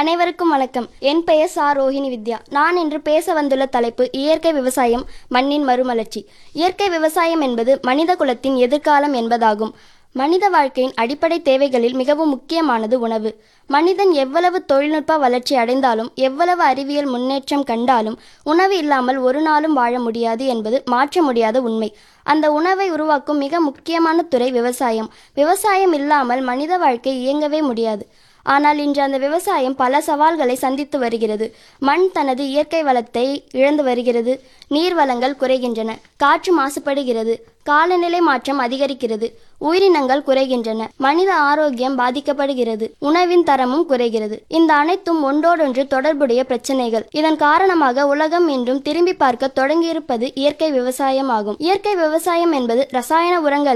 அனைவருக்கும் வணக்கம் என் பெயர் சா ரோஹிணி வித்யா நான் இன்று பேச வந்துள்ள தலைப்பு இயற்கை விவசாயம் மண்ணின் மறுமலர்ச்சி இயற்கை விவசாயம் என்பது மனித குலத்தின் எதிர்காலம் என்பதாகும் மனித வாழ்க்கையின் அடிப்படை தேவைகளில் மிகவும் முக்கியமானது உணவு மனிதன் எவ்வளவு தொழில்நுட்ப வளர்ச்சி அடைந்தாலும் எவ்வளவு அறிவியல் முன்னேற்றம் கண்டாலும் உணவு இல்லாமல் ஒரு நாளும் வாழ முடியாது என்பது மாற்ற முடியாத உண்மை அந்த உணவை உருவாக்கும் மிக முக்கியமான துறை விவசாயம் விவசாயம் இல்லாமல் மனித வாழ்க்கை இயங்கவே முடியாது ஆனால் இன்று அந்த விவசாயம் பல சவால்களை சந்தித்து வருகிறது மண் தனது இயற்கை வளத்தை இழந்து வருகிறது நீர் வளங்கள் குறைகின்றன காற்று மாசுபடுகிறது காலநிலை மாற்றம் அதிகரிக்கிறது உயிரினங்கள் குறைகின்றன மனித ஆரோக்கியம் பாதிக்கப்படுகிறது உணவின் தரமும் குறைகிறது இந்த அனைத்தும் ஒன்றோடொன்று தொடர்புடைய பிரச்சனைகள் இதன் காரணமாக உலகம் இன்றும் திரும்பி பார்க்க தொடங்கியிருப்பது இயற்கை விவசாயம் ஆகும் இயற்கை விவசாயம் என்பது ரசாயன உரங்களை